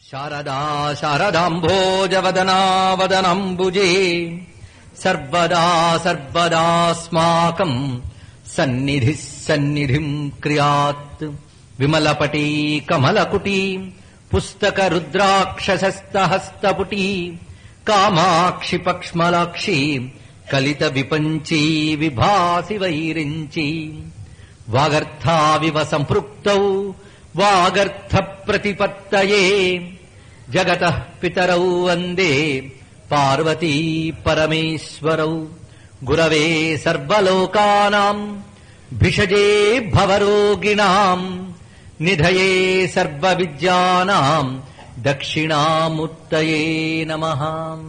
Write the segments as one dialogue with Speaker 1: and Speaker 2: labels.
Speaker 1: శారదా శారదాంభోజవదనా వదనంబుజే సర్వదా సర్వదాస్మాకం సన్నిధి సన్నిధిం క్రియాత్ విమలపటీ కమలకుటీ పుస్తక రుద్రాక్షసస్తహస్తపుటీ కామాక్షి పక్ష్మలాక్షి కలిత విపంచీ విభాసి వైరించి వాగర్థావివ సంపృక్తౌ వాగర్థ ప్రతిపత్తయే జగత పితరౌ వందే పార్వతీ పరమేశ్వరౌ గురవే సర్వలోకానాం భిషజే భవరోగిణాం నిధయే సర్వవిద్యానాం దక్షిణాముత్తయే నమః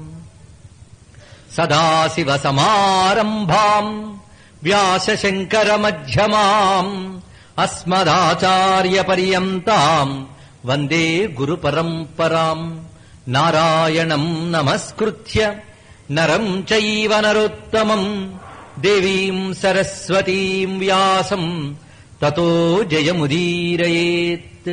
Speaker 1: సదాశివసమారంభాం వ్యాసశంకరమధ్యమాం అస్మదాచార్యపర్యంతాం వందే గురుపరంపరాం నారాయణం నమస్కృత్య నరం చైవ నరోత్తమం దేవీం సరస్వతీం వ్యాసం తతో జయముదీరయేత్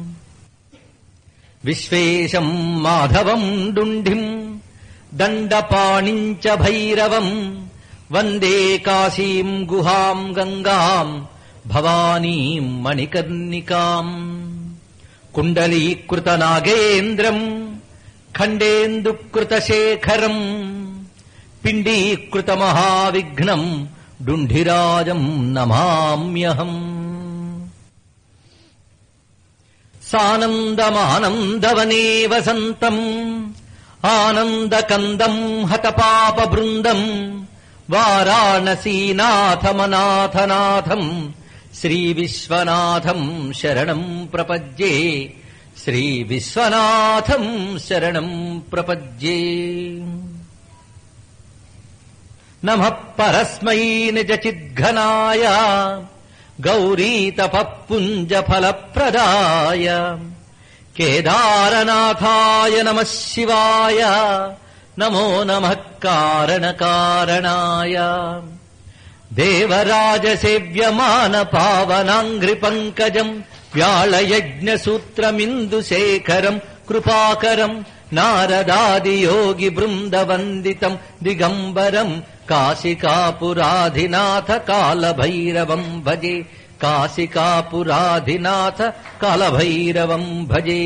Speaker 1: విశ్వేశం మాధవం డుండిం దండపాణించ భైరవం వందే కాశీం గుహాం గంగాం భవానీం మణికర్ణికాం కుండలీకృత నాగేంద్రం ఖండేందుకృతశేఖరం పిండీకృత మహావిఘ్నం డుంఢిరాజం నమామ్యహం సానందమానందవనే వసంతం ఆనందకందం హతపాప బృందం వారాణసీనాథమనాథనాథం శ్రీవిశ్వనాథం శరణం ప్రపద్యే శ్రీవిశ్వనాథం శరణం ప్రపద్యే నమ పరస్మై నిజ చిద్ఘనాయ గౌరీతపఃపుంజఫలప్రదాయ కేదారనాథాయ నమ శివాయ నమో నమ కారణకారణాయ దేవరాజసేవ్యమాన పావనాంఘ్రి పంకజం వ్యాళయజ్ఞసూత్రమిందుశేఖరం కృపాకరం నారదాదియోగి బృందవందితం దిగంబరం కాశికాపురాధినాథ కాలభైరవం భజే కాశికాపురాధినాథ కాలభైరవం భజే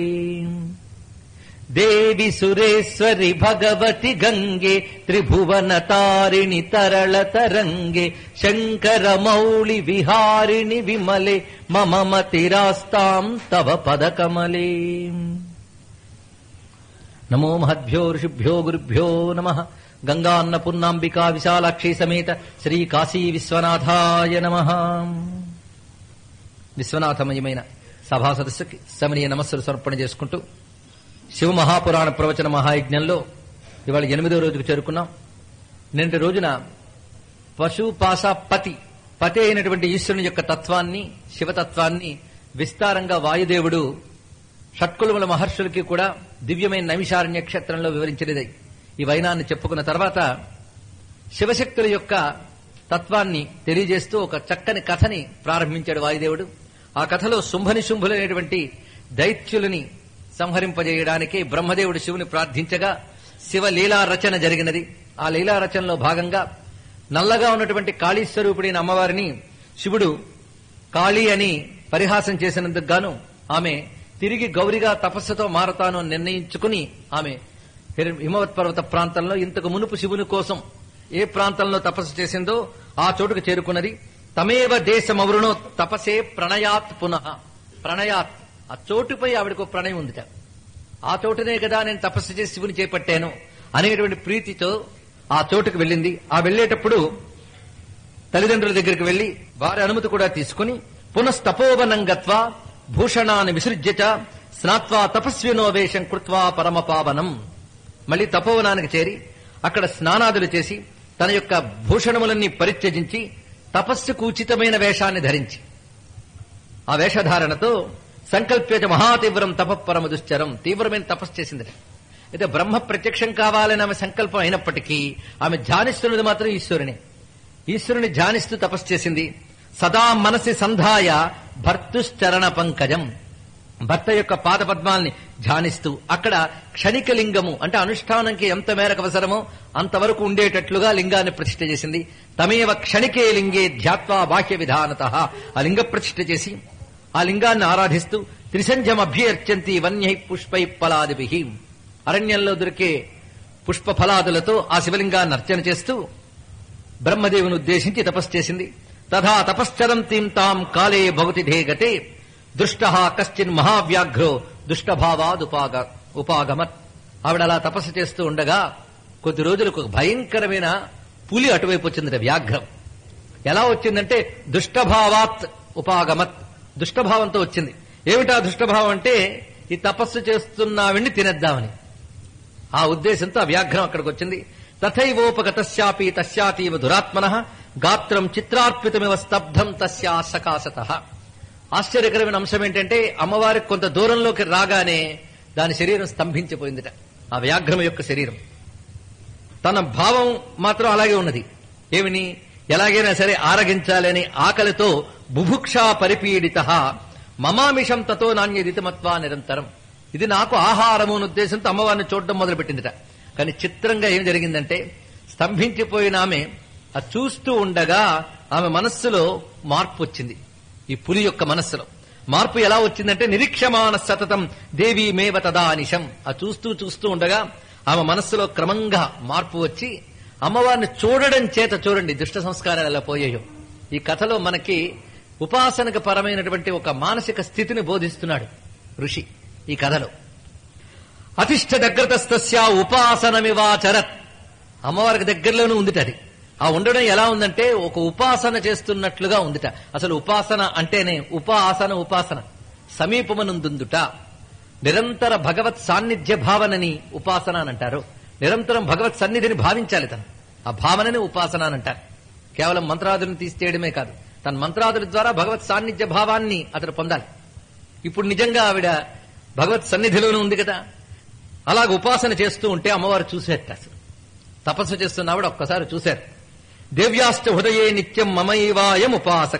Speaker 1: దేవి సురేశ్వరి భగవతి గంగే త్రిభువన తారిణి తరళ తరంగే శంకర మౌళి విహారిణి విమలే మమ మతిరాస్తాం తవ పదకమలే నమో మహద్భ్యో ఋషిభ్యో గురుభ్యో నమ గంగాన్నపూర్ణాంబికా విశాలాక్షి సమేత శ్రీ కాశీ విశ్వనాథాయ నమ విశ్వనాథమయమైన సభా సదస్సుకి సమనీయ నమస్సులు సమర్పణ చేసుకుంటూ శివ మహాపురాణ ప్రవచన మహాయజ్ఞంలో ఇవాళ ఎనిమిదో రోజుకు చేరుకున్నాం నిన్నటి రోజున పశుపాస పతి పతి అయినటువంటి ఈశ్వరుని యొక్క తత్వాన్ని శివతత్వాన్ని విస్తారంగా వాయుదేవుడు షట్కులముల మహర్షులకి కూడా దివ్యమైన నైమిషారణ్య క్షేత్రంలో వివరించినది ఈ వైనాన్ని చెప్పుకున్న తర్వాత శివశక్తుల యొక్క తత్వాన్ని తెలియజేస్తూ ఒక చక్కని కథని ప్రారంభించాడు వాయుదేవుడు ఆ కథలో శుంభని శుంభులైనటువంటి దైత్యులని సంహరింపజేయడానికి బ్రహ్మదేవుడు శివుని ప్రార్థించగా శివ లీలా రచన జరిగినది ఆ లీలా రచనలో భాగంగా నల్లగా ఉన్నటువంటి కాళీస్వరూపుడైన అమ్మవారిని శివుడు కాళీ అని పరిహాసం చేసినందుకు గాను ఆమె తిరిగి గౌరిగా తపస్సుతో మారతాను అని నిర్ణయించుకుని ఆమె హిర- హిమవత్ పర్వత ప్రాంతంలో ఇంతకు మునుపు శివుని కోసం ఏ ప్రాంతంలో తపస్సు చేసిందో ఆ చోటుకు చేరుకున్నది తమేవ దేశమవరుణో తపసే ప్రణయాత్ పునః ప్రణయాత్ ఆ చోటుపై ఆవిడకు ఒక ప్రణయం ఉందిట ఆ చోటునే కదా నేను తపస్సు చేసి శివుని చేపట్టాను అనేటువంటి ప్రీతితో ఆ చోటుకు వెళ్ళింది ఆ వెళ్ళేటప్పుడు తల్లిదండ్రుల దగ్గరికి వెళ్లి వారి అనుమతి కూడా తీసుకుని పునస్తపోవనం గత్వా భూషణాన్ని విసృజ్యచ స్నాత్వా తపస్వినో వేషం కృత్వా పరమపావనం మళ్ళీ తపోవనానికి చేరి అక్కడ స్నానాదులు చేసి తన యొక్క భూషణములన్నీ పరిత్యజించి తపస్సుకు ఉచితమైన వేషాన్ని ధరించి ఆ వేషధారణతో సంకల్ప్యత మహాతీవ్రం తపపరమ దుశ్చరం తీవ్రమైన తపస్సు చేసింది అయితే బ్రహ్మ ప్రత్యక్షం కావాలని ఆమె సంకల్పం అయినప్పటికీ ఆమె ధ్యానిస్తున్నది మాత్రం ఈశ్వరుని ఈశ్వరుని ధ్యానిస్తూ తపస్సు చేసింది సదా మనసి సంధాయ భర్తుశ్చరణ పంకజం భర్త యొక్క పాద పద్మాల్ని ధ్యానిస్తూ అక్కడ క్షణిక లింగము అంటే అనుష్ఠానంకి ఎంత మేరకు అవసరమో అంతవరకు ఉండేటట్లుగా లింగాన్ని ప్రతిష్ఠ చేసింది తమేవ క్షణికే లింగే ధ్యాత్వా బాహ్య విధానత ఆ లింగ ప్రతిష్ఠ చేసి ఆ లింగాన్ని ఆరాధిస్తూ త్రిసంధ్యం అభ్యర్చంతి వన్యై పుష్పై ఫలాదిభి అరణ్యంలో దొరికే పుష్ప ఫలాదులతో ఆ శివలింగాన్ని అర్చన చేస్తూ బ్రహ్మదేవుని ఉద్దేశించి తపస్సు చేసింది తథా తపశ్చరంతీం తాం కాలే భవతి ధేగతే దృష్ట కశ్చిన్ మహావ్యాఘ్రో దుష్టభావాదుపాగ ఉపాగమత్ ఆవిడ అలా తపస్సు చేస్తూ ఉండగా కొద్ది రోజులకు ఒక భయంకరమైన పులి అటువైపు వచ్చిందట వ్యాఘ్రం ఎలా వచ్చిందంటే దుష్టభావాత్ ఉపాగమత్ దుష్టభావంతో వచ్చింది ఏమిటా దుష్టభావం అంటే ఈ తపస్సు చేస్తున్నావిని తినేద్దామని ఆ ఉద్దేశంతో ఆ వ్యాఘ్రం అక్కడికి వచ్చింది తథైవోపగతశ్యాపి తస్యాతీవ దురాత్మన గాత్రం చిత్రార్పితమివ స్తబ్ధం తస్యా సకాశత ఆశ్చర్యకరమైన అంశం ఏంటంటే అమ్మవారికి కొంత దూరంలోకి రాగానే దాని శరీరం స్తంభించిపోయిందిట ఆ వ్యాఘ్రం యొక్క శరీరం తన భావం మాత్రం అలాగే ఉన్నది ఏమిని ఎలాగైనా సరే ఆరగించాలని ఆకలితో బుభుక్షా పరిపీడిత మమామిషం తతో నాణ్యదితమత్వా నిరంతరం ఇది నాకు ఆహారము అనే ఉద్దేశంతో అమ్మవారిని చూడడం మొదలుపెట్టిందిట కానీ చిత్రంగా ఏం జరిగిందంటే స్తంభించిపోయిన ఆమె అది చూస్తూ ఉండగా ఆమె మనస్సులో మార్పు వచ్చింది ఈ పులి యొక్క మనస్సులో మార్పు ఎలా వచ్చిందంటే నిరీక్షమాన సతతం దేవీ మేవ తదానిశం ఆ చూస్తూ చూస్తూ ఉండగా ఆమె మనస్సులో క్రమంగా మార్పు వచ్చి అమ్మవారిని చూడడం చేత చూడండి దుష్ట సంస్కారాలు ఎలా పోయాయో ఈ కథలో మనకి ఉపాసనకు పరమైనటువంటి ఒక మానసిక స్థితిని బోధిస్తున్నాడు ఋషి ఈ కథలో అతిష్ట దగ్గరతస్తస్య ఉపాసనమివాచరత్ అమ్మవారికి దగ్గరలోనే ఉందిట అది ఆ ఉండడం ఎలా ఉందంటే ఒక ఉపాసన చేస్తున్నట్లుగా ఉందిట అసలు ఉపాసన అంటేనే ఉపాసన ఉపాసన సమీపమనుందుందుట నిరంతర భగవత్ సాన్నిధ్య భావనని ఉపాసన అని అంటారు నిరంతరం భగవత్ సన్నిధిని భావించాలి తను ఆ భావనని ఉపాసన అని అంటారు కేవలం మంత్రాదులను తీసేయడమే కాదు తన మంత్రాదుల ద్వారా భగవత్ సాన్నిధ్య భావాన్ని అతను పొందాలి ఇప్పుడు నిజంగా ఆవిడ భగవత్ సన్నిధిలోనే ఉంది కదా అలాగ ఉపాసన చేస్తూ ఉంటే అమ్మవారు చూసేట అసలు తపస్సు చేస్తున్న ఆవిడ ఒక్కసారి చూశారు దేవ్యాష్ట హృదయే నిత్యం మమైవాయం ఉపాసక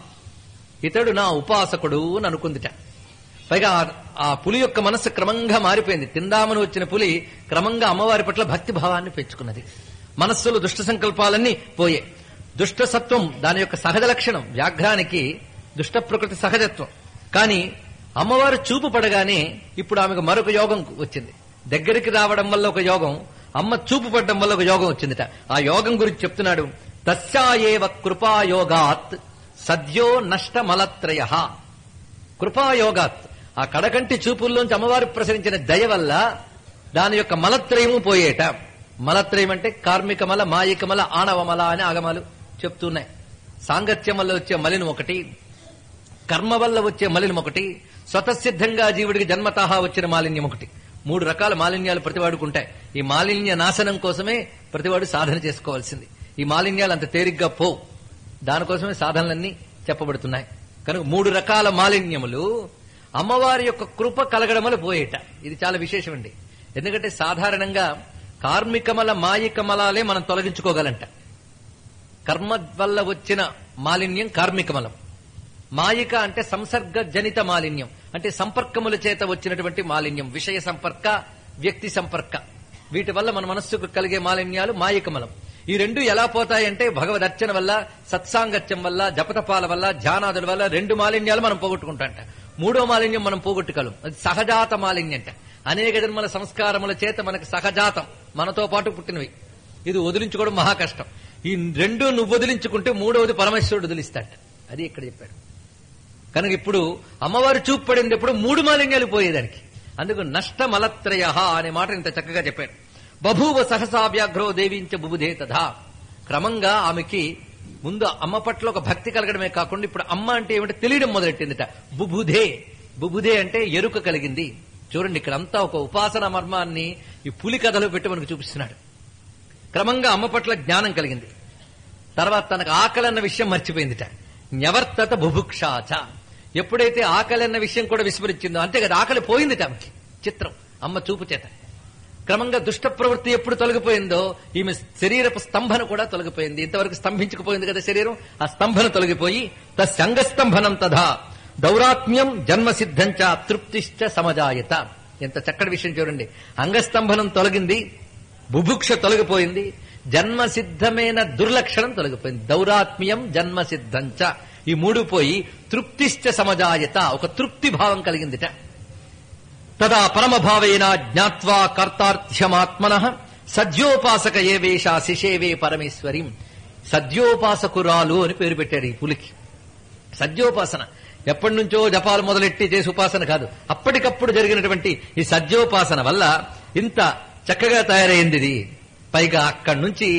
Speaker 1: ఇతడు నా ఉపాసకుడు అని అనుకుందిట పైగా ఆ- ఆ పులి యొక్క మనస్సు క్రమంగా మారిపోయింది తిందామని వచ్చిన పులి క్రమంగా అమ్మవారి పట్ల భక్తి భావాన్ని పెంచుకున్నది మనస్సులో దుష్ట సంకల్పాలన్నీ పోయే దుష్ట సత్వం దాని యొక్క సహజ లక్షణం వ్యాఘ్రానికి దుష్ట ప్రకృతి సహజత్వం కానీ అమ్మవారు చూపు పడగానే ఇప్పుడు ఆమెకు మరొక యోగం వచ్చింది దగ్గరికి రావడం వల్ల ఒక యోగం అమ్మ చూపు పడడం వల్ల ఒక యోగం వచ్చిందిట ఆ యోగం గురించి చెప్తున్నాడు తస్యాయేవ కృపాయోగాత్ సద్యో నష్టమలత్రయ కృపాయోగాత్ ఆ కడకంటి చూపుల్లోంచి అమ్మవారు ప్రసరించిన దయ వల్ల దాని యొక్క మలత్రయము పోయేట మలత్రయం అంటే కార్మిక మల మాయిక మల ఆణవ మల అని ఆగమాలు చెప్తున్నాయి సాంగత్యం వల్ల వచ్చే మలినం ఒకటి కర్మ వల్ల వచ్చే మలినం ఒకటి స్వతసిద్ధంగా జీవుడికి జన్మతహా వచ్చిన మాలిన్యం ఒకటి మూడు రకాల మాలిన్యాలు ప్రతివాడుకుంటాయి ఈ మాలిన్య నాశనం కోసమే ప్రతివాడు సాధన చేసుకోవాల్సింది ఈ మాలిన్యాలు అంత తేలిగ్గా పో దానికోసమే సాధనలన్నీ చెప్పబడుతున్నాయి కనుక మూడు రకాల మాలిన్యములు అమ్మవారి యొక్క కృప కలగడం వల్ల పోయేట ఇది చాలా విశేషం అండి ఎందుకంటే సాధారణంగా కార్మికమల మాయికమలాలే మనం తొలగించుకోగలంట కర్మ వల్ల వచ్చిన మాలిన్యం కార్మికమలం మాయిక అంటే సంసర్గ జనిత మాలిన్యం అంటే సంపర్కముల చేత వచ్చినటువంటి మాలిన్యం విషయ సంపర్క వ్యక్తి సంపర్క వీటి వల్ల మన మనస్సుకు కలిగే మాలిన్యాలు మాయికమలం ఈ రెండు ఎలా పోతాయంటే భగవదర్చన వల్ల సత్సాంగత్యం వల్ల జపతపాల వల్ల ధ్యానాదుల వల్ల రెండు మాలిన్యాలు మనం పోగొట్టుకుంటాంట మూడో మాలిన్యం మనం పోగొట్టుకోలేం అది సహజాత మాలిన్యం అంట అనేక జన్మల సంస్కారముల చేత మనకు సహజాతం మనతో పాటు పుట్టినవి ఇది వదిలించుకోవడం మహా కష్టం ఈ రెండు నువ్వు వదిలించుకుంటే మూడవది పరమేశ్వరుడు వదిలిస్తాట అది ఇక్కడ చెప్పాడు కనుక ఇప్పుడు అమ్మవారు చూపు పడింది ఎప్పుడు మూడు మాలిన్యాలు పోయేదానికి అందుకు నష్టమలత్రయ అనే మాట ఇంత చక్కగా చెప్పాడు బభూవ సహసా వ్యాఘ్రో దేవించ బుబుధే తథా క్రమంగా ఆమెకి ముందు అమ్మ పట్ల ఒక భక్తి కలగడమే కాకుండా ఇప్పుడు అమ్మ అంటే ఏమిటో తెలియడం మొదలెట్టిందిట బుబుధే బుబుధే అంటే ఎరుక కలిగింది చూడండి ఇక్కడ అంతా ఒక ఉపాసన మర్మాన్ని ఈ పులి కథలో పెట్టి మనకు చూపిస్తున్నాడు క్రమంగా అమ్మ పట్ల జ్ఞానం కలిగింది తర్వాత తనకు ఆకలి అన్న విషయం మర్చిపోయిందిట న్యవర్తత బుభుక్షాచ ఎప్పుడైతే ఆకలి అన్న విషయం కూడా విస్మరించిందో అంతే కదా ఆకలి పోయిందిట ఆమెకి చిత్రం అమ్మ చూపు చేత క్రమంగా దుష్ట ప్రవృత్తి ఎప్పుడు తొలగిపోయిందో ఈమె శరీరపు స్తంభన కూడా తొలగిపోయింది ఇంతవరకు స్తంభించకపోయింది కదా శరీరం ఆ స్తంభన తొలగిపోయి తస్సంగస్తంభనం తథా దౌరాత్మ్యం జన్మసిద్ధంచ తృప్తిశ్చ సమజాయత ఎంత చక్కటి విషయం చూడండి అంగస్తంభనం తొలగింది బుభుక్ష తొలగిపోయింది జన్మసిద్ధమైన దుర్లక్షణం తొలగిపోయింది దౌరాత్మ్యం జన్మసిద్ధంచ ఈ మూడు పోయి తృప్తిశ్చ సమజాయత ఒక తృప్తి భావం కలిగిందిట తదా పరమభావేన జ్ఞాత్వా కర్తార్థ్యమాత్మన సద్యోపాసక ఏవేష శిషేవే పరమేశ్వరి సద్యోపాసకురాలు అని పేరు పెట్టాడు ఈ పులికి సద్యోపాసన ఎప్పటి నుంచో జపాలు మొదలెట్టి చేసి ఉపాసన కాదు అప్పటికప్పుడు జరిగినటువంటి ఈ సద్యోపాసన వల్ల ఇంత చక్కగా తయారైంది ఇది పైగా అక్కడి నుంచి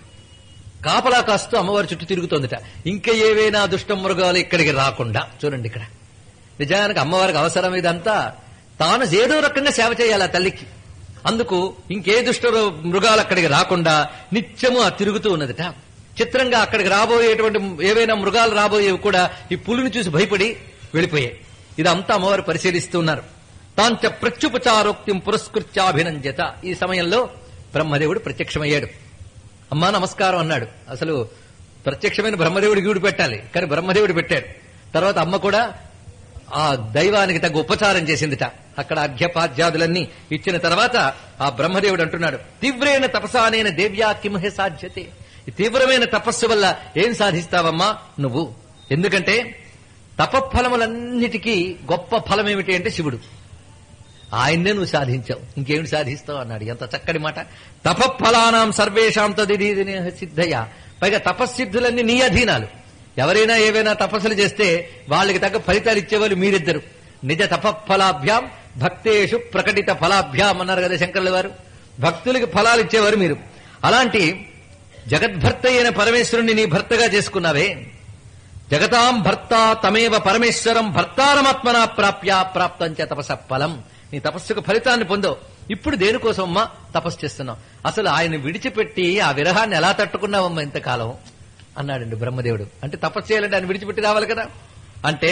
Speaker 1: కాపలా కాస్తూ అమ్మవారి చుట్టూ తిరుగుతోందిట ఇంకా ఏవైనా దుష్ట మృగాలు ఇక్కడికి రాకుండా చూడండి ఇక్కడ నిజానికి అమ్మవారికి అవసరం ఇదంతా తాను ఏదో రకంగా సేవ చేయాలి ఆ తల్లికి అందుకు ఇంకే దుష్ట మృగాలు అక్కడికి రాకుండా నిత్యము ఆ తిరుగుతూ ఉన్నదిట చిత్రంగా అక్కడికి రాబోయేటువంటి ఏవైనా మృగాలు రాబోయేవి కూడా ఈ పులిని చూసి భయపడి వెళ్ళిపోయాయి ఇదంతా అమ్మవారు పరిశీలిస్తూ ఉన్నారు తాంచ ప్రత్యుపచారోక్తిం పురస్కృత్యాభినంజత ఈ సమయంలో బ్రహ్మదేవుడు ప్రత్యక్షమయ్యాడు అమ్మా నమస్కారం అన్నాడు అసలు ప్రత్యక్షమైన బ్రహ్మదేవుడి గీడు పెట్టాలి కానీ బ్రహ్మదేవుడు పెట్టాడు తర్వాత అమ్మ కూడా ఆ దైవానికి తగ్గ ఉపచారం చేసిందిట అక్కడ అర్ఘ్యపాద్యాదులన్నీ ఇచ్చిన తర్వాత ఆ బ్రహ్మదేవుడు అంటున్నాడు తీవ్రేణ తపసానైన దేవ్యా కింహే సాధ్యతే ఈ తీవ్రమైన తపస్సు వల్ల ఏం సాధిస్తావమ్మా నువ్వు ఎందుకంటే తపఫలములన్నిటికీ గొప్ప ఫలం ఏమిటి అంటే శివుడు ఆయన్నే నువ్వు సాధించావు ఇంకేమిటి సాధిస్తావు అన్నాడు ఎంత చక్కటి మాట తపఫలానాం సర్వేషాం తదిదీదినే సిద్ధయ పైగా తపస్సిద్ధులన్నీ నీ అధీనాలు ఎవరైనా ఏవైనా తపస్సులు చేస్తే వాళ్ళకి తగ్గ ఫలితాలు ఇచ్చేవాళ్ళు మీరిద్దరు నిజ తపఫలాభ్యాం భక్తేషు ప్రకటిత ఫలాభ్యాం అన్నారు కదా శంకరుల వారు భక్తులకి ఫలాలు ఇచ్చేవారు మీరు అలాంటి జగద్భర్త అయిన పరమేశ్వరుణ్ణి నీ భర్తగా చేసుకున్నావే జగతాం భర్త తమేవ పరమేశ్వరం భర్తారమాత్మన ప్రాప్య ప్రాప్తంచ తపస ఫలం నీ తపస్సుకు ఫలితాన్ని పొందో ఇప్పుడు దేనికోసమమ్మా తపస్సు చేస్తున్నావు అసలు ఆయన విడిచిపెట్టి ఆ విరహాన్ని ఎలా తట్టుకున్నావమ్మా ఇంతకాలం అన్నాడండి బ్రహ్మదేవుడు అంటే తపస్సు చేయాలంటే ఆయన విడిచిపెట్టి రావాలి కదా అంటే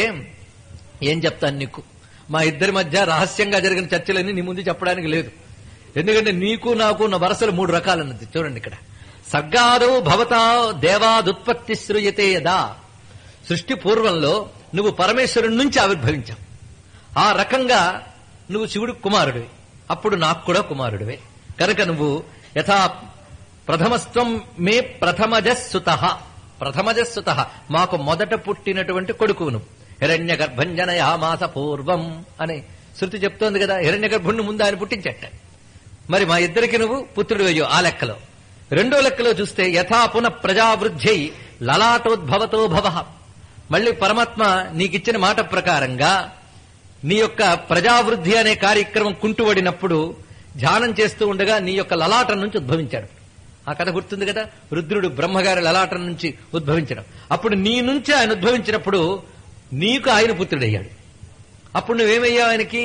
Speaker 1: ఏం చెప్తాను నీకు మా ఇద్దరి మధ్య రహస్యంగా జరిగిన చర్చలన్నీ నీ ముందు చెప్పడానికి లేదు ఎందుకంటే నీకు నాకు ఉన్న వరసలు మూడు రకాలన్నది చూడండి ఇక్కడ సర్గాదౌ భవతా దేవాదుత్పత్తి శ్రూయతే యదా సృష్టి పూర్వంలో నువ్వు పరమేశ్వరుడి నుంచి ఆవిర్భవించావు ఆ రకంగా నువ్వు శివుడి కుమారుడివి అప్పుడు నాకు కూడా కుమారుడివే కనుక నువ్వు యథా ప్రథమస్త్వం మే ప్రథమజస్సుత ప్రథమజస్సుత మాకు మొదట పుట్టినటువంటి కొడుకువు నువ్వు హిరణ్య గర్భంజనయామాస పూర్వం అని శృతి చెప్తోంది కదా హిరణ్య గర్భుణ్ణి ముందు ఆయన పుట్టించట మరి మా ఇద్దరికి నువ్వు పుత్రుడు అయ్యో ఆ లెక్కలో రెండో లెక్కలో చూస్తే యథా పున ప్రజావృద్ధ్యై లలాటోద్భవతో భవ మళ్ళీ పరమాత్మ నీకిచ్చిన మాట ప్రకారంగా నీ యొక్క ప్రజావృద్ధి అనే కార్యక్రమం కుంటుబడినప్పుడు ధ్యానం చేస్తూ ఉండగా నీ యొక్క లలాటం నుంచి ఉద్భవించాడు ఆ కథ గుర్తుంది కదా రుద్రుడు బ్రహ్మగారి లలాటం నుంచి ఉద్భవించడం అప్పుడు నీ నుంచి ఆయన ఉద్భవించినప్పుడు నీకు ఆయన పుత్రుడయ్యాడు అప్పుడు నువ్వేమయ్యావు ఆయనకి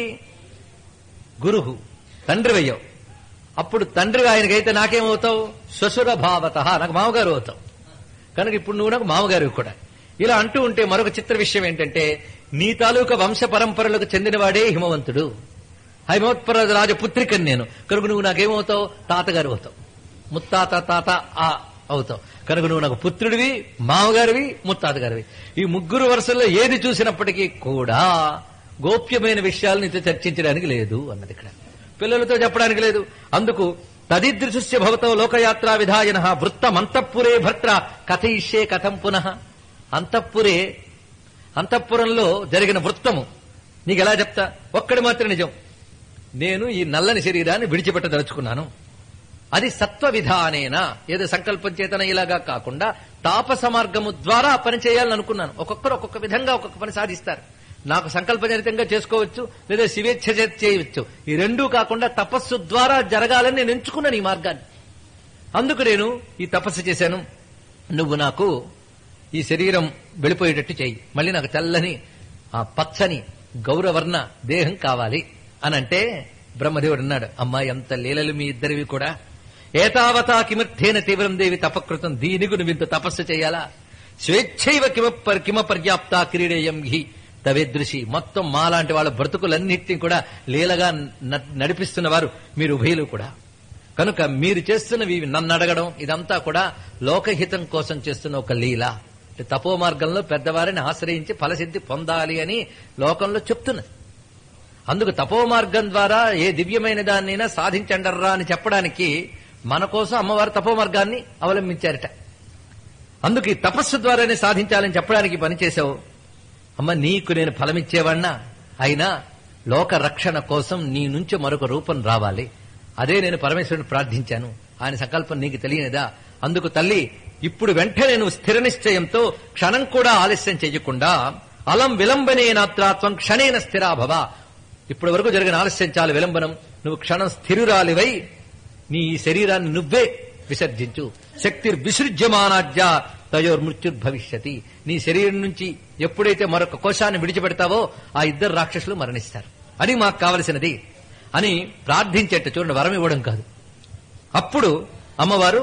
Speaker 1: గురువు తండ్రి అయ్యావు అప్పుడు తండ్రి ఆయనకైతే నాకేమవుతావు శ్వశుర భావత నాకు మామగారు అవుతావు కనుక ఇప్పుడు నువ్వు నాకు మామగారు కూడా ఇలా అంటూ ఉంటే మరొక చిత్ర విషయం ఏంటంటే నీ తాలూకా వంశ పరంపరలకు చెందినవాడే హిమవంతుడు హైమోత్పర రాజపుత్రికని నేను కనుక నువ్వు నాకేమవుతావు తాతగారు అవుతావు ముత్తాత తాత ఆ అవుతావు కనుక నువ్వు నాకు పుత్రుడివి మామగారివి ముత్తాత గారివి ఈ ముగ్గురు వరుసల్లో ఏది చూసినప్పటికీ కూడా గోప్యమైన విషయాలు నీతో చర్చించడానికి లేదు అన్నది ఇక్కడ పిల్లలతో చెప్పడానికి లేదు అందుకు తదిదృశ్య భవతో లోకయాత్రా విధాయన వృత్తమంతఃపురే భర్త్ర కథయిష్యే కథం పునః అంతఃపురే అంతఃపురంలో జరిగిన వృత్తము నీకు ఎలా చెప్తా ఒక్కడి మాత్రం నిజం నేను ఈ నల్లని శరీరాన్ని విడిచిపెట్టదలుచుకున్నాను అది సత్వ విధానేనా ఏదో సంకల్పం చేతన ఇలాగా కాకుండా తాపస మార్గము ద్వారా ఆ పని చేయాలని అనుకున్నాను ఒక్కొక్కరు ఒక్కొక్క విధంగా ఒక్కొక్క పని సాధిస్తారు నాకు సంకల్పజనితంగా చేసుకోవచ్చు లేదా శివేచ్ఛ చేత చేయవచ్చు ఈ రెండూ కాకుండా తపస్సు ద్వారా జరగాలని నేను ఎంచుకున్నాను ఈ మార్గాన్ని అందుకు నేను ఈ తపస్సు చేశాను నువ్వు నాకు ఈ శరీరం వెళ్ళిపోయేటట్టు చేయి మళ్ళీ నాకు తెల్లని ఆ పచ్చని గౌరవర్ణ దేహం కావాలి అని అంటే బ్రహ్మదేవుడు అన్నాడు అమ్మా ఎంత లీలలు మీ ఇద్దరివి కూడా ఏతావతా కిమర్థేన తీవ్రం దేవి తపకృతం దీనికి నువ్వు ఇంత తపస్సు చేయాలా స్వేచ్ఛైవ కిమ పర్- కిమ పర్యాప్త క్రీడేయం హి తవేదృశి మొత్తం మాలాంటి వాళ్ళ బ్రతుకులన్నింటినీ కూడా లీలగా న- నడిపిస్తున్నవారు మీరు ఉభయులు కూడా కనుక మీరు చేస్తున్నవి నన్ను అడగడం ఇదంతా కూడా లోకహితం కోసం చేస్తున్న ఒక లీల తపో మార్గంలో పెద్దవారిని ఆశ్రయించి ఫలసిద్ధి పొందాలి అని లోకంలో చెప్తున్నది అందుకు తపో మార్గం ద్వారా ఏ దివ్యమైన దాన్నైనా సాధించండర్రా అని చెప్పడానికి మన కోసం అమ్మవారు తపో మార్గాన్ని అవలంబించారట అందుకు ఈ తపస్సు ద్వారానే సాధించాలని చెప్పడానికి పనిచేశావు అమ్మ నీకు నేను ఫలమిచ్చేవాణ్ణా అయినా లోక రక్షణ కోసం నీ నుంచి మరొక రూపం రావాలి అదే నేను పరమేశ్వరుని ప్రార్థించాను ఆయన సంకల్పం నీకు తెలియనిదా అందుకు తల్లి ఇప్పుడు వెంటనే నువ్వు స్థిర నిశ్చయంతో క్షణం కూడా ఆలస్యం చెయ్యకుండా అలం విలంబనే నాత్రాత్వం క్షణేన స్థిరాభవ ఇప్పటి వరకు జరిగిన ఆలస్యం చాలు విలంబనం నువ్వు క్షణం స్థిరురాలివై నీ ఈ శరీరాన్ని నువ్వే విసర్జించు శక్తి విసృజ్యమానాజ్య తయోర్ మృత్యుర్భవిష్యతి నీ శరీరం నుంచి ఎప్పుడైతే మరొక కోశాన్ని విడిచిపెడతావో ఆ ఇద్దరు రాక్షసులు మరణిస్తారు అది మాకు కావలసినది అని ప్రార్థించేట్టు చూడండి వరం ఇవ్వడం కాదు అప్పుడు అమ్మవారు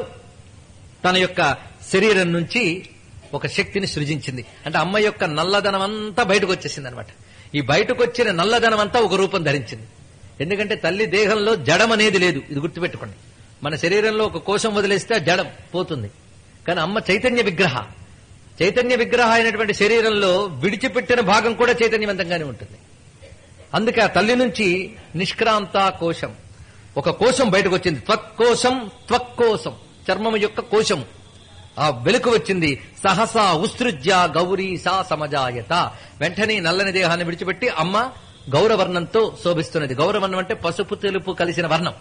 Speaker 1: తన యొక్క శరీరం నుంచి ఒక శక్తిని సృజించింది అంటే అమ్మ యొక్క నల్లదనం అంతా బయటకు వచ్చేసింది అనమాట ఈ బయటకు వచ్చిన నల్లదనం అంతా ఒక రూపం ధరించింది ఎందుకంటే తల్లి దేహంలో జడం అనేది లేదు ఇది గుర్తుపెట్టుకోండి మన శరీరంలో ఒక కోశం వదిలేస్తే ఆ జడం పోతుంది కానీ అమ్మ చైతన్య విగ్రహ చైతన్య విగ్రహ అయినటువంటి శరీరంలో విడిచిపెట్టిన భాగం కూడా చైతన్యవంతంగానే ఉంటుంది అందుకే ఆ తల్లి నుంచి నిష్క్రాంత కోశం ఒక కోశం బయటకు వచ్చింది త్వక్కోశం త్వక్కోశం చర్మము యొక్క కోశం ఆ వెలుకు వచ్చింది సహసా ఉసృజ్య గౌరీ సా సమజాయత వెంటనే నల్లని దేహాన్ని విడిచిపెట్టి అమ్మ గౌరవర్ణంతో శోభిస్తున్నది గౌరవర్ణం అంటే పసుపు తెలుపు కలిసిన వర్ణం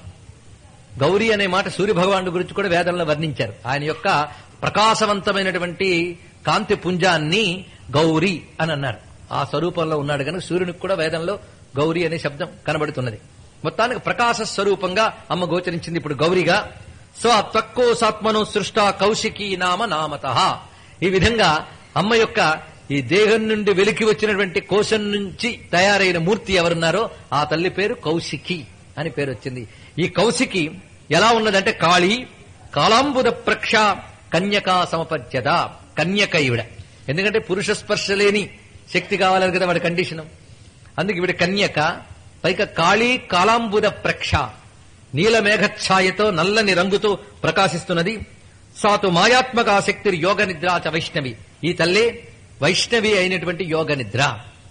Speaker 1: గౌరీ అనే మాట సూర్య భగవానుడి గురించి కూడా వేదంలో వర్ణించారు ఆయన యొక్క ప్రకాశవంతమైనటువంటి కాంతి పుంజాన్ని గౌరీ అని అన్నారు ఆ స్వరూపంలో ఉన్నాడు కనుక సూర్యునికి కూడా వేదంలో గౌరీ అనే శబ్దం కనబడుతున్నది మొత్తానికి ప్రకాశ స్వరూపంగా అమ్మ గోచరించింది ఇప్పుడు గౌరీగా సో ఆ త్వక్కోసాత్మను సృష్ట కౌశికీ నామ నామత ఈ విధంగా అమ్మ యొక్క ఈ దేహం నుండి వెలికి వచ్చినటువంటి కోశం నుంచి తయారైన మూర్తి ఎవరున్నారో ఆ తల్లి పేరు కౌశికి అని పేరు వచ్చింది ఈ కౌశికి ఎలా ఉన్నదంటే కాళీ కాలాంబుద ప్రక్ష కన్యకా సమపద్యత కన్యక ఈవిడ ఎందుకంటే పురుష స్పర్శ లేని శక్తి కావాలి కదా వాడి కండిషన్ అందుకు ఈవిడ కన్యక పైగా కాళీ కాలాంబుద ప్రక్ష నీల మేఘఛాయతో నల్లని రంగుతో ప్రకాశిస్తున్నది సాతు మాయాత్మక శక్తి యోగ నిద్రాచ వైష్ణవి ఈ తల్లే వైష్ణవి అయినటువంటి యోగ నిద్ర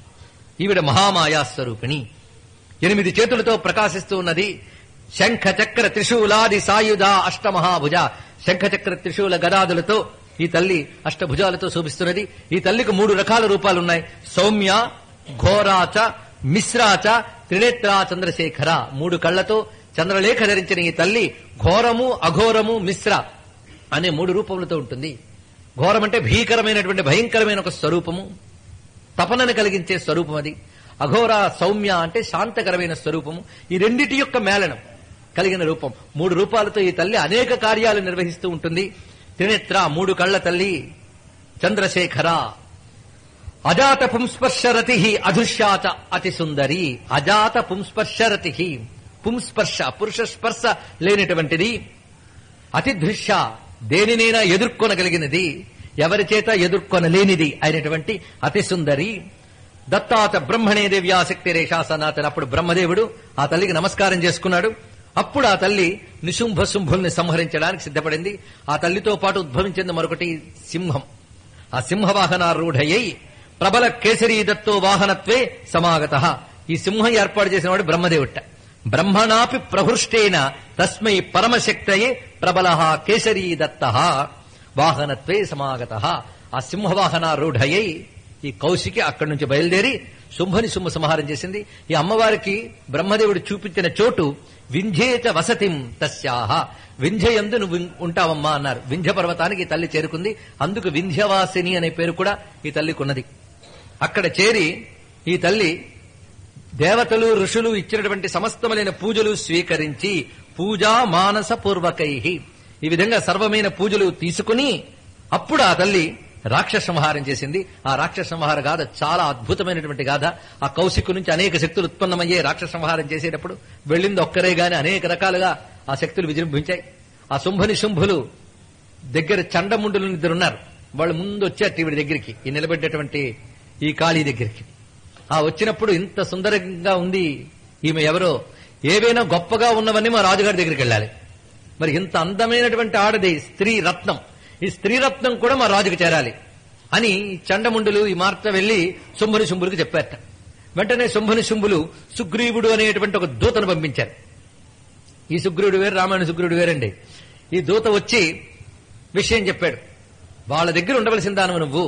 Speaker 1: ఈవిడ మహామాయా స్వరూపిణి ఎనిమిది చేతులతో ప్రకాశిస్తూ ఉన్నది శంఖ చక్ర త్రిశూలాది సాయుధ అష్టమహాభుజ శంఖ చక్ర త్రిశూల గదాదులతో ఈ తల్లి అష్టభుజాలతో శోభిస్తున్నది ఈ తల్లికి మూడు రకాల రూపాలున్నాయి సౌమ్య ఘోరాచ మిశ్రాచ త్రినేత్రా చంద్రశేఖర మూడు కళ్లతో చంద్రలేఖ ధరించిన ఈ తల్లి ఘోరము అఘోరము మిశ్ర అనే మూడు రూపములతో ఉంటుంది ఘోరం అంటే భీకరమైనటువంటి భయంకరమైన ఒక స్వరూపము తపనను కలిగించే స్వరూపం అది అఘోర సౌమ్య అంటే శాంతకరమైన స్వరూపము ఈ రెండిటి యొక్క మేళనం కలిగిన రూపం మూడు రూపాలతో ఈ తల్లి అనేక కార్యాలు నిర్వహిస్తూ ఉంటుంది త్రినేత్ర మూడు కళ్ల తల్లి చంద్రశేఖర అజాత పుంస్పర్శరతి అధుష్యాచ అతి సుందరి అజాత పుంస్పర్శరతి పుంస్పర్శ పురుష స్పర్శ లేనటువంటిది అతి దృశ్య దేనినైనా ఎదుర్కొనగలిగినది ఎవరి చేత ఎదుర్కొనలేనిది అయినటువంటి అతి సుందరి దత్తాత బ్రహ్మణే దేవ్యాశక్తి రేషాసనాథన్ అప్పుడు బ్రహ్మదేవుడు ఆ తల్లికి నమస్కారం చేసుకున్నాడు అప్పుడు ఆ తల్లి నిశుంభ శుంభుల్ని సంహరించడానికి సిద్ధపడింది ఆ తల్లితో పాటు ఉద్భవించింది మరొకటి సింహం ఆ సింహవాహనారూఢయ్యై ప్రబల కేసరీ దత్తో వాహనత్వే సమాగత ఈ సింహం ఏర్పాటు చేసిన వాడు బ్రహ్మదేవుట బ్రహ్మణాపి ప్రహృష్టేన తస్మై పరమశక్తయే ప్రబల కేసరీ దత్త వాహనత్వే సమాగత ఆ సింహవాహనారూఢయ్యై ఈ కౌశికి అక్కడి నుంచి బయలుదేరి శుంభని శుంభ సంహారం చేసింది ఈ అమ్మవారికి బ్రహ్మదేవుడు చూపించిన చోటు వింధ్యేచ వసతిం తస్యాహ వింధ్యయందు నువ్వు ఉంటావమ్మా అన్నారు వింధ్య పర్వతానికి ఈ తల్లి చేరుకుంది అందుకు వింధ్యవాసిని అనే పేరు కూడా ఈ తల్లికి ఉన్నది అక్కడ చేరి ఈ తల్లి దేవతలు ఋషులు ఇచ్చినటువంటి సమస్తములైన పూజలు స్వీకరించి పూజా మానస పూర్వకై ఈ విధంగా సర్వమైన పూజలు తీసుకుని అప్పుడు ఆ తల్లి రాక్షస సంహారం చేసింది ఆ రాక్షస సంహార గాథ చాలా అద్భుతమైనటువంటి గాథ ఆ కౌశికు నుంచి అనేక శక్తులు ఉత్పన్నమయ్యే రాక్షస సంహారం చేసేటప్పుడు వెళ్ళింది ఒక్కరే గాని అనేక రకాలుగా ఆ శక్తులు విజృంభించాయి ఆ శుంభని శుంభులు దగ్గర చండముండులు ఇద్దరు ఉన్నారు వాళ్ళు ముందు వచ్చారు ఈవిడ దగ్గరికి ఈ నిలబెట్టేటువంటి ఈ కాళీ దగ్గరికి ఆ వచ్చినప్పుడు ఇంత సుందరంగా ఉంది ఈమె ఎవరో ఏవైనా గొప్పగా ఉన్నవన్నీ మా రాజుగారి దగ్గరికి వెళ్ళాలి మరి ఇంత అందమైనటువంటి ఆడది స్త్రీ రత్నం ఈ స్త్రీ రత్నం కూడా మా రాజుకు చేరాలి అని చండముండులు ఈ మార్త వెళ్లి శుంభని శుంభులకు చెప్పారట వెంటనే శుంభని శుంభులు సుగ్రీవుడు అనేటువంటి ఒక దూతను పంపించారు ఈ సుగ్రీవుడు వేరు రామాయణ సుగ్రీవుడు వేరండి ఈ దూత వచ్చి విషయం చెప్పాడు వాళ్ళ దగ్గర ఉండవలసిన దానవు నువ్వు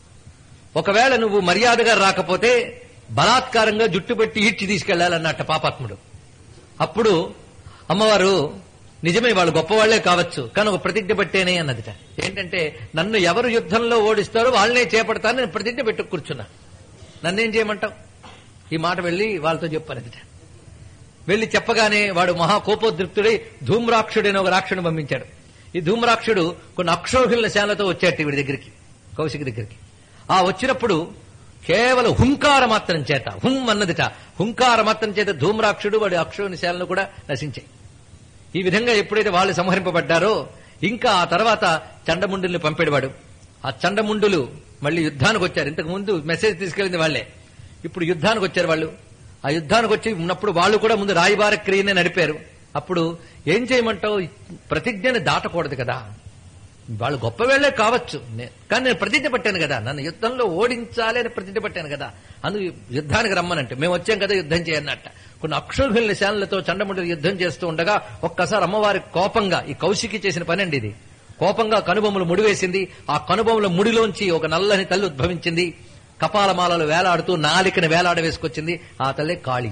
Speaker 1: ఒకవేళ నువ్వు మర్యాదగా రాకపోతే బలాత్కారంగా జుట్టు పెట్టి ఈడ్చి తీసుకెళ్లాలన్నట్ట పాపాత్ముడు అప్పుడు అమ్మవారు నిజమే వాళ్ళు గొప్పవాళ్లే కావచ్చు కానీ ఒక ప్రతిజ్ఞ పట్టేనే అన్నదిట ఏంటంటే నన్ను ఎవరు యుద్ధంలో ఓడిస్తారో వాళ్ళనే చేపడతాను నేను ప్రతిజ్ఞ పెట్టు కూర్చున్నా నన్నేం చేయమంటావు ఈ మాట వెళ్లి వాళ్ళతో చెప్పారదిట వెళ్లి చెప్పగానే వాడు మహా కోపోద్రిక్తుడై ధూమ్రాక్షుడైన ఒక రాక్షుని పంపించాడు ఈ ధూమ్రాక్షుడు కొన్ని అక్షోహిల శాలతో వచ్చాడు వీడి దగ్గరికి కౌశిక్ దగ్గరికి ఆ వచ్చినప్పుడు కేవలం హుంకార మాత్రం చేత హుం అన్నదిట హుంకార మాత్రం చేత ధూమ్రాక్షుడు వాడి అక్షోహిని శాలను కూడా నశించాయి ఈ విధంగా ఎప్పుడైతే వాళ్ళు సంహరింపబడ్డారో ఇంకా ఆ తర్వాత చండముండుల్ని పంపేవాడు ఆ చండముండులు మళ్ళీ యుద్ధానికి వచ్చారు ఇంతకు ముందు మెసేజ్ తీసుకెళ్లింది వాళ్లే ఇప్పుడు యుద్ధానికి వచ్చారు వాళ్ళు ఆ యుద్ధానికి వచ్చి ఉన్నప్పుడు వాళ్ళు కూడా ముందు రాయబార క్రియనే నడిపారు అప్పుడు ఏం చేయమంటావు ప్రతిజ్ఞని దాటకూడదు కదా వాళ్ళు గొప్ప వేళ్లే కావచ్చు నే- కానీ నేను ప్రతిజ్ఞ పట్టాను కదా నన్ను యుద్ధంలో ఓడించాలి అని ప్రతిజ్ఞ పట్టాను కదా అందుకు యుద్ధానికి రమ్మనంటే మేము వచ్చాం కదా యుద్ధం చేయన్నట్ట కొన్ని అక్షోహిల శాలలతో చండముండలు యుద్ధం చేస్తూ ఉండగా ఒక్కసారి అమ్మవారి కోపంగా ఈ కౌశికి చేసిన పని అండి ఇది కోపంగా కనుబొమ్మలు ముడివేసింది ఆ కనుబొమ్మల ముడిలోంచి ఒక నల్లని తల్లి ఉద్భవించింది కపాలమాలలు వేలాడుతూ నాలికను వేలాడ వేసుకొచ్చింది ఆ తల్లే కాళీ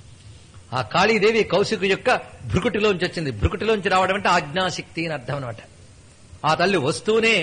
Speaker 1: ఆ కాళీదేవి కౌశికు యొక్క భృకుటిలోంచి వచ్చింది భృకుటిలోంచి రావడం అంటే ఆజ్ఞాశక్తి అని అర్థం అనమాట ఆ తల్లి వస్తూనే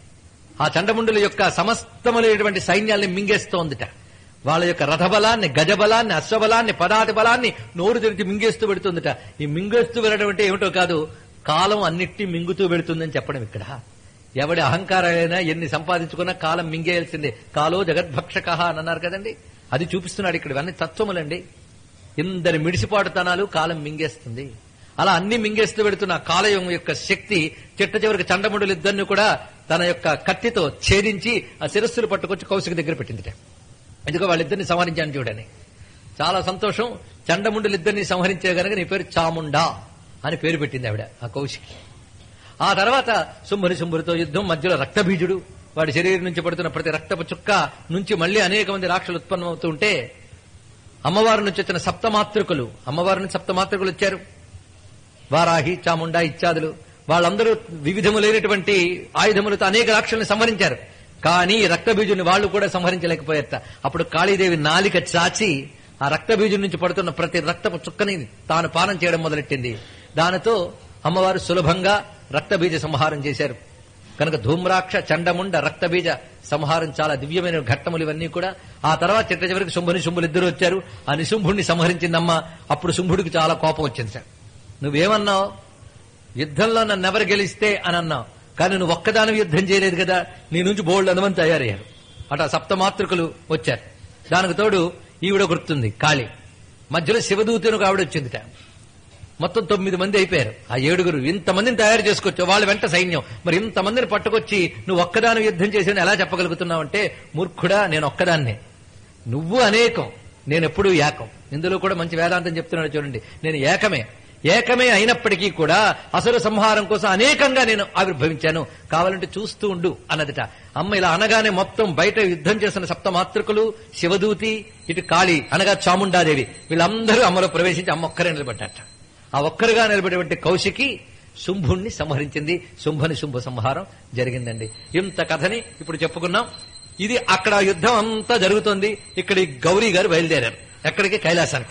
Speaker 1: ఆ చండముండుల యొక్క సమస్తములైనటువంటి సైన్యాల్ని మింగేస్తోందిట వాళ్ళ యొక్క రథబలాన్ని గజబలాన్ని అశ్వబలాన్ని పదాతి బలాన్ని నోరు తెరిచి మింగేస్తూ పెడుతుందిట ఈ మింగేస్తూ వెళ్ళడం అంటే ఏమిటో కాదు కాలం అన్నిటి మింగుతూ పెడుతుందని చెప్పడం ఇక్కడ ఎవడి అహంకారాలైనా ఎన్ని సంపాదించుకున్నా కాలం మింగేయాల్సిందే కాలో జగద్భక్షక అని అన్నారు కదండి అది చూపిస్తున్నాడు ఇక్కడ ఇవన్నీ తత్వములండి ఇందరి మిడిసిపాటుతనాలు కాలం మింగేస్తుంది అలా అన్ని మింగేస్తూ పెడుతున్న ఆ కాలయం యొక్క శక్తి చిట్ట చివరికి చండముడులు ఇద్దరిని కూడా తన యొక్క కత్తితో ఛేదించి ఆ శిరస్సులు పట్టుకొచ్చి కౌశిక దగ్గర పెట్టిందిట ఎందుకో వాళ్ళిద్దరిని సంహరించాను చూడని చాలా సంతోషం చండముండులు ఇద్దరిని సంహరించే గనక నీ పేరు చాముండా అని పేరు పెట్టింది ఆవిడ ఆ కౌశికి ఆ తర్వాత శుంభని శుంభుడితో యుద్ధం మధ్యలో రక్తబీజుడు వాడి శరీరం నుంచి పడుతున్న ప్రతి రక్తపు చుక్క నుంచి మళ్ళీ అనేక మంది రాక్షలు ఉత్పన్నమవుతుంటే అమ్మవారి నుంచి వచ్చిన సప్తమాతృకులు అమ్మవారి నుంచి సప్తమాతృకులు వచ్చారు వారాహి చాముండా ఇత్యాదులు వాళ్ళందరూ వివిధములైనటువంటి ఆయుధములతో అనేక రాక్షల్ని సంహరించారు కానీ రక్తబీజుని వాళ్ళు కూడా సంహరించలేకపోయారట అప్పుడు కాళీదేవి నాలిక చాచి ఆ రక్తబీజుడి నుంచి పడుతున్న ప్రతి రక్తపు చుక్కని తాను పానం చేయడం మొదలెట్టింది దానితో అమ్మవారు సులభంగా రక్తబీజ సంహారం చేశారు కనుక ధూమ్రాక్ష చండముండ రక్తబీజ సంహారం చాలా దివ్యమైన ఘట్టములు ఇవన్నీ కూడా ఆ తర్వాత చిట్ట చివరికి శుంభుని శుంభులు ఇద్దరు వచ్చారు ఆ నిశుంభుడిని సంహరించిందమ్మ అప్పుడు శుంభుడికి చాలా కోపం వచ్చింది సార్ నువ్వేమన్నావు యుద్ధంలో నన్ను ఎవరు గెలిస్తే అని అన్నావు కానీ నువ్వు ఒక్కదాని యుద్ధం చేయలేదు కదా నీ నుంచి బోల్డ్ అనుమని తయారయ్యారు అట సప్తమాతృకులు వచ్చారు దానికి తోడు ఈవిడ గుర్తుంది కాళీ మధ్యలో శివదూతను ఒక ఆవిడ వచ్చిందిట మొత్తం తొమ్మిది మంది అయిపోయారు ఆ ఏడుగురు ఇంతమందిని తయారు చేసుకొచ్చు వాళ్ళ వెంట సైన్యం మరి ఇంతమందిని పట్టుకొచ్చి నువ్వు ఒక్కదాని యుద్ధం చేసాను ఎలా చెప్పగలుగుతున్నావు అంటే మూర్ఖుడా నేను ఒక్కదాన్నే నువ్వు అనేకం నేను ఎప్పుడూ ఏకం ఇందులో కూడా మంచి వేదాంతం చెప్తున్నాడు చూడండి నేను ఏకమే ఏకమే అయినప్పటికీ కూడా అసలు సంహారం కోసం అనేకంగా నేను ఆవిర్భవించాను కావాలంటే చూస్తూ ఉండు అన్నదిట అమ్మ ఇలా అనగానే మొత్తం బయట యుద్ధం చేస్తున్న సప్తమాతృకులు శివదూతి ఇటు కాళి అనగా చాముండాదేవి వీళ్ళందరూ అమ్మలో ప్రవేశించి అమ్మ ఒక్కరే నిలబడ్డట ఆ ఒక్కరుగా నిలబడేటువంటి కౌశికి శుంభుణ్ణి సంహరించింది శుంభని శుంభ సంహారం జరిగిందండి ఇంత కథని ఇప్పుడు చెప్పుకున్నాం ఇది అక్కడ యుద్ధం అంతా జరుగుతోంది ఇక్కడ ఈ గౌరీ గారు బయలుదేరారు ఎక్కడికి కైలాసానికి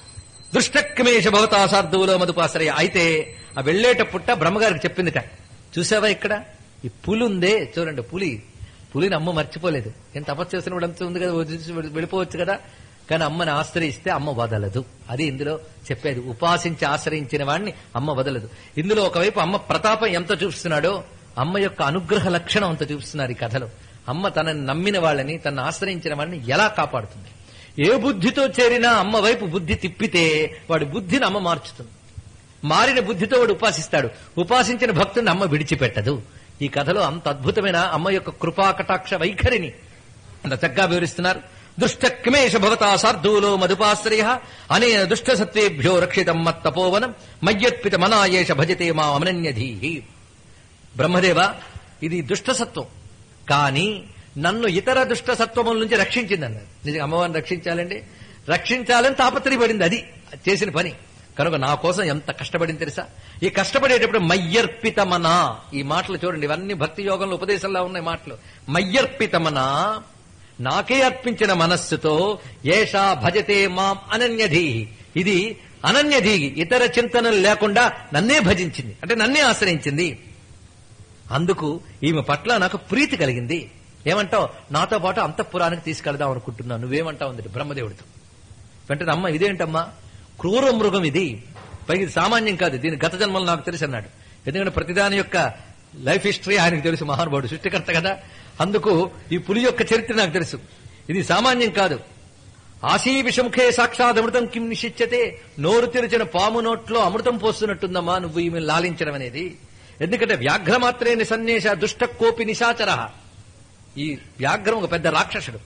Speaker 1: దుష్టక్మేష భవతాసార్థువులో మధుపాశ్రయ అయితే ఆ వెళ్లేటప్పుట బ్రహ్మగారికి చెప్పిందిట చూసావా ఇక్కడ ఈ పులి ఉందే చూడండి పులి పులిని అమ్మ మర్చిపోలేదు ఏం తపస్సు చేసినప్పుడు అంత ఉంది కదా వదిలేసి వెళ్ళి- వెళ్ళిపోవచ్చు కదా కానీ అమ్మని ఆశ్రయిస్తే అమ్మ వదలదు అది ఇందులో చెప్పేది ఉపాసించి ఆశ్రయించిన వాడిని అమ్మ వదలదు ఇందులో ఒకవైపు అమ్మ ప్రతాపం ఎంత చూపిస్తున్నాడో అమ్మ యొక్క అనుగ్రహ లక్షణం అంత చూపిస్తున్నారు ఈ కథలో అమ్మ తనని నమ్మిన వాళ్ళని తనను ఆశ్రయించిన వాడిని ఎలా కాపాడుతుంది ఏ బుద్ధితో చేరినా అమ్మ వైపు బుద్ధి తిప్పితే వాడి బుద్ధిని అమ్మ మార్చుతుంది మారిన బుద్ధితో వాడు ఉపాసిస్తాడు ఉపాసించిన భక్తుని అమ్మ విడిచిపెట్టదు ఈ కథలో అంత అద్భుతమైన అమ్మ యొక్క కృపాకటాక్ష వైఖరిని అంత చక్కగా వివరిస్తున్నారు దుష్టక్మేష భవతా సార్ధూలో మధుపాశ్రయ అనేన దుష్ట సత్వేభ్యో రక్షితం మత్తపోవనం మయ్యత్పిత మనాయేష భజతే మా అమనన్యధీ బ్రహ్మదేవ ఇది దుష్టసత్వం కానీ నన్ను ఇతర దుష్ట సత్వముల నుంచి రక్షించింది అన్నారు నిజంగా అమ్మవారిని రక్షించాలండి రక్షించాలని తాపత్రయపడింది అది చేసిన పని కనుక నా కోసం ఎంత కష్టపడింది తెలుసా ఈ కష్టపడేటప్పుడు మయ్యర్పితమనా ఈ మాటలు చూడండి ఇవన్నీ భక్తి యోగంలో ఉపదేశంలో ఉన్నాయి మాటలు మయ్యర్పితమనా నాకే అర్పించిన మనస్సుతో ఏషా భజతే మాం అనన్యధీ ఇది అనన్యధీ ఇతర చింతనలు లేకుండా నన్నే భజించింది అంటే నన్నే ఆశ్రయించింది అందుకు ఈమె పట్ల నాకు ప్రీతి కలిగింది ఏమంటావు నాతో పాటు అంతఃపురానికి తీసుకెళ్దాం అనుకుంటున్నాను నువ్వేమంటావు ఉంది బ్రహ్మదేవుడితో వెంటనే అమ్మ ఇదేంటమ్మా క్రూర మృగం ఇది పైకి ఇది సామాన్యం కాదు దీని గత జన్మలు నాకు తెలుసు అన్నాడు ఎందుకంటే ప్రతిదాని యొక్క లైఫ్ హిస్టరీ ఆయనకు తెలుసు మహానుభావుడు సృష్టికర్త కదా అందుకు ఈ పులి యొక్క చరిత్ర నాకు తెలుసు ఇది సామాన్యం కాదు ఆశీ విషముఖే సాక్షాత్ అమృతం కిం నిషిచ్యతే నోరు తెరిచిన పాము నోట్లో అమృతం పోస్తున్నట్టుందమ్మా నువ్వు ఈమె లాలించడం అనేది ఎందుకంటే వ్యాఘ్రమాత్రే నిసన్నేష దుష్ట కోపి నిశాచర ఈ వ్యాఘ్రం ఒక పెద్ద రాక్షసుడు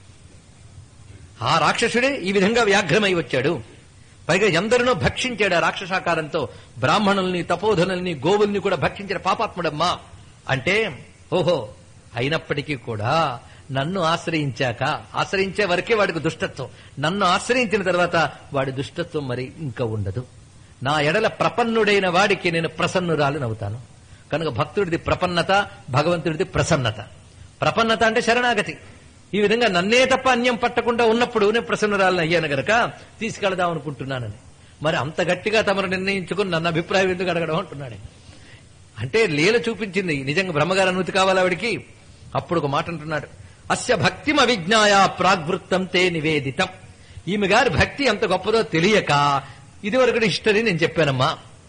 Speaker 1: ఆ రాక్షసుడే ఈ విధంగా వ్యాఘ్రమై వచ్చాడు పైగా ఎందరినో భక్షించాడు ఆ రాక్షసాకారంతో బ్రాహ్మణుల్ని తపోధనుల్ని గోవుల్ని కూడా భక్షించిన పాపాత్ముడమ్మా అంటే ఓహో అయినప్పటికీ కూడా నన్ను ఆశ్రయించాక ఆశ్రయించే వరకే వాడికి దుష్టత్వం నన్ను ఆశ్రయించిన తర్వాత వాడి దుష్టత్వం మరి ఇంకా ఉండదు నా ఎడల ప్రపన్నుడైన వాడికి నేను ప్రసన్నురాలునవుతాను కనుక భక్తుడిది ప్రపన్నత భగవంతుడిది ప్రసన్నత ప్రపన్నత అంటే శరణాగతి ఈ విధంగా నన్నే తప్ప అన్యం పట్టకుండా ఉన్నప్పుడు నేను ప్రసన్నురాలను అయ్యాను గనక తీసుకెళదాం అనుకుంటున్నానని మరి అంత గట్టిగా తమరు నిర్ణయించుకుని నన్ను అభిప్రాయం ఎందుకు అడగడం అంటున్నాడు ఆయన. అంటే లీల చూపించింది నిజంగా బ్రహ్మగారు అనుమతి కావాలి ఆవిడికి అప్పుడు ఒక మాట అంటున్నాడు అస్య భక్తిమ అవిజ్ఞాయ ప్రాగ్వృత్తం తే నివేదితం ఈమె గారి భక్తి ఎంత గొప్పదో తెలియక ఇదివరకు హిస్టరీ నేను చెప్పానమ్మా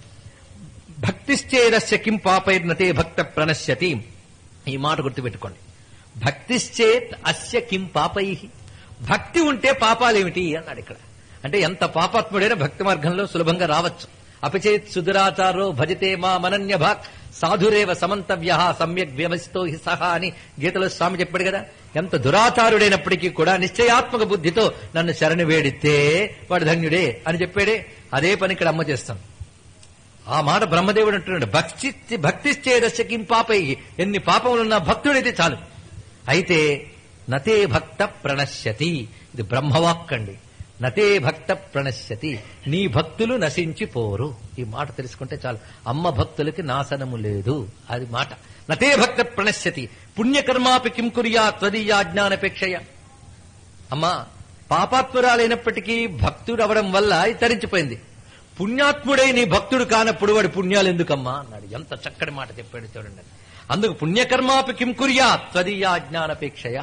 Speaker 1: భక్తిశ్చేదస్య కిం పాపైర్నతే భక్త ప్రణశ్యతి ఈ మాట గుర్తుపెట్టుకోండి భక్తిశ్చేత్ అస్య కిం పాపై భక్తి ఉంటే పాపాలేమిటి అన్నాడు ఇక్కడ అంటే ఎంత పాపాత్ముడైనా భక్తి మార్గంలో సులభంగా రావచ్చు అపచేత్ సుదురాచారో భజతే మా మనన్య భాక్ సాధురేవ సమంతవ్య సమ్యక్ వ్యవస్థో హి సహా అని గీతలో స్వామి చెప్పాడు కదా ఎంత దురాచారుడైనప్పటికీ కూడా నిశ్చయాత్మక బుద్ధితో నన్ను శరణి వేడితే వాడు ధన్యుడే అని చెప్పాడే అదే పని ఇక్కడ అమ్మ చేస్తాం ఆ మాట బ్రహ్మదేవుడు అంటున్నాడు భక్తి భక్తిశ్చేదస్య కిం పాపై ఎన్ని పాపములున్నా భక్తుడైతే చాలు అయితే నతే భక్త ప్రణశ్యతి ఇది బ్రహ్మవాక్ అండి నతే భక్త ప్రణశ్యతి నీ భక్తులు నశించిపోరు ఈ మాట తెలుసుకుంటే చాలు అమ్మ భక్తులకి నాశనము లేదు అది మాట నతే భక్త ప్రణశ్యతి పుణ్యకర్మాపి కిం కుర్యా త్వదీయా జ్ఞానపేక్షయ అమ్మా పాపాత్మురాలైనప్పటికీ భక్తుడు అవడం వల్ల ఇది తరించిపోయింది పుణ్యాత్ముడై నీ భక్తుడు కానప్పుడు వాడి పుణ్యాలు ఎందుకమ్మా అన్నాడు ఎంత చక్కటి మాట చెప్పాడు చూడండి అందుకు పుణ్యకర్మాపి కిం కుర్యా త్వదీయా జ్ఞానపేక్షయ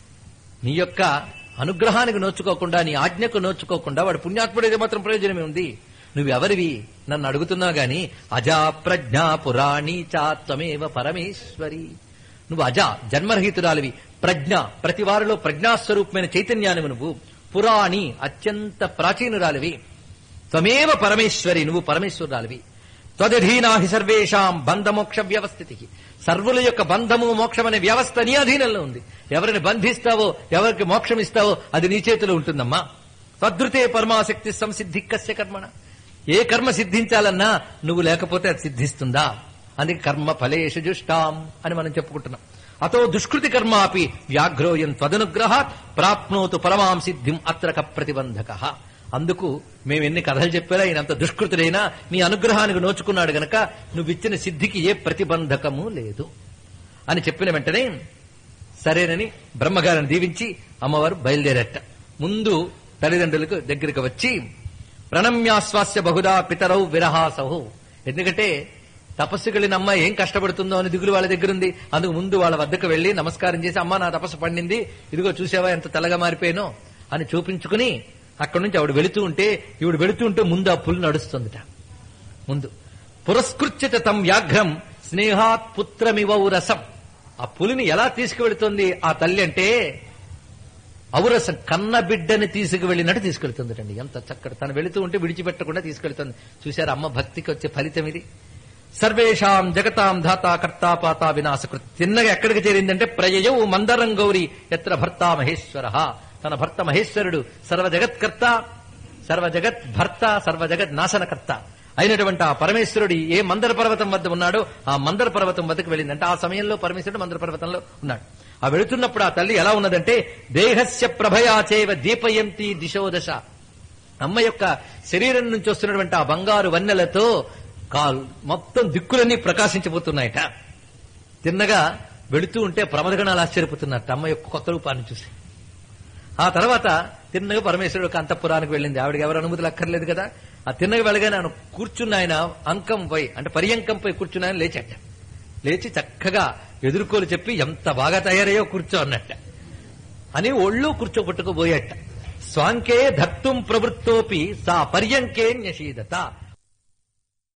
Speaker 1: నీ యొక్క అనుగ్రహానికి నోచుకోకుండా నీ ఆజ్ఞకు నోచుకోకుండా వాడు పుణ్యాత్ముడైతే మాత్రం ప్రయోజనమే ఉంది నువ్వెవరివి నన్ను అడుగుతున్నావు గాని అజా ప్రజ్ఞా పురాణీ చాత్వమేవ పరమేశ్వరి నువ్వు అజ జన్మరహితురాలివి ప్రజ్ఞ ప్రతి వారిలో ప్రజ్ఞాస్వరూపమైన చైతన్యానివి నువ్వు పురాణి అత్యంత ప్రాచీనురాలివి త్వమేవ పరమేశ్వరి నువ్వు పరమేశ్వరురాలివి త్వదధీనాహి సర్వేషాం బంధమోక్ష వ్యవస్థితికి సర్వుల యొక్క బంధము మోక్షం అనే వ్యవస్థ నీ అధీనంలో ఉంది ఎవరిని బంధిస్తావో ఎవరికి మోక్షం ఇస్తావో అది నీ చేతిలో ఉంటుందమ్మా తద్రుతే పరమాశక్తి సంసిద్ధి కస్య కర్మణ ఏ కర్మ సిద్ధించాలన్నా నువ్వు లేకపోతే అది సిద్ధిస్తుందా అందుకే కర్మ ఫలేషు జుష్టాం అని మనం చెప్పుకుంటున్నాం అతో దుష్కృతి కర్మాపి వ్యాఘ్రోయం త్వదనుగ్రహాత్ ప్రాప్నోతు పరమాం సిద్ధిం అత్రక ప్రతిబంధక అందుకు మేము ఎన్ని కథలు చెప్పారా ఈయన అంత దుష్కృతుడైనా నీ అనుగ్రహానికి నోచుకున్నాడు గనక నువ్విచ్చిన సిద్ధికి ఏ ప్రతిబంధకము లేదు అని చెప్పిన వెంటనే సరేనని బ్రహ్మగారిని దీవించి అమ్మవారు బయలుదేరట ముందు తల్లిదండ్రులకు దగ్గరికి వచ్చి ప్రణమ్యాశ్వాస్య బహుదా పితరౌ విరహాసహు ఎందుకంటే తపస్సుకి వెళ్ళిన అమ్మ ఏం కష్టపడుతుందో అని దిగులు వాళ్ళ దగ్గర ఉంది అందుకు ముందు వాళ్ళ వద్దకు వెళ్లి నమస్కారం చేసి అమ్మ నా తపస్సు పండింది ఇదిగో చూసావా ఎంత తెల్లగా మారిపోయానో అని చూపించుకుని అక్కడి నుంచి ఆవిడ వెళుతూ ఉంటే ఈవిడ వెళుతూ ఉంటే ముందు ఆ పులి నడుస్తుందిట ముందు పురస్కృత్యత తం వ్యాఘ్రం స్నేహాత్ పుత్రమివౌ రసం ఆ పులిని ఎలా తీసుకువెళుతుంది ఆ తల్లి అంటే ఔరసం కన్న బిడ్డని తీసుకువెళ్ళినట్టు తీసుకెళ్తుందటండి ఎంత చక్కటి తను వెళుతూ ఉంటే విడిచిపెట్టకుండా తీసుకెళ్తుంది చూశారు అమ్మ భక్తికి వచ్చే ఫలితం ఇది సర్వేషాం జగతాం ధాత కర్తా పాత వినాశకృత్ తిన్నగా ఎక్కడికి చేరిందంటే ప్రయయౌ మందరం గౌరి ఎత్ర భర్త మహేశ్వర తన భర్త మహేశ్వరుడు సర్వ జగత్కర్త సర్వ జగత్ భర్త సర్వ జగత్ నాశనకర్త అయినటువంటి ఆ పరమేశ్వరుడు ఏ మందర పర్వతం వద్ద ఉన్నాడో ఆ మందర పర్వతం వద్దకు వెళ్ళింది అంటే ఆ సమయంలో పరమేశ్వరుడు మందర పర్వతంలో ఉన్నాడు ఆ వెళుతున్నప్పుడు ఆ తల్లి ఎలా ఉన్నదంటే దేహస్య ప్రభయాచేవ దీపయంతి దిశోదశ అమ్మ యొక్క శరీరం నుంచి వస్తున్నటువంటి ఆ బంగారు వన్నెలతో కాల్ మొత్తం దిక్కులన్నీ ప్రకాశించిపోతున్నాయట తిన్నగా వెళుతూ ఉంటే ప్రమదగణాలు ఆశ్చర్యపోతున్నట్టు అమ్మ యొక్క కొత్త రూపాన్ని చూసి ఆ తర్వాత తిన్నగా పరమేశ్వరుడు యొక్క అంతఃపురానికి వెళ్ళింది ఆవిడకి ఎవరు అనుమతులు అక్కర్లేదు కదా ఆ తిన్నగా వెళ్ళగానే ఆయన కూర్చున్న ఆయన అంకంపై అంటే పర్యంకంపై కూర్చున్న ఆయన లేచట లేచి చక్కగా ఎదుర్కోలు చెప్పి ఎంత బాగా తయారయ్యో కూర్చో అన్నట్ట అని ఒళ్ళు కూర్చోబెట్టుకుపోయేట స్వాంకే ధర్తుం ప్రవృత్తోపి సా పర్యంకే న్యషీదత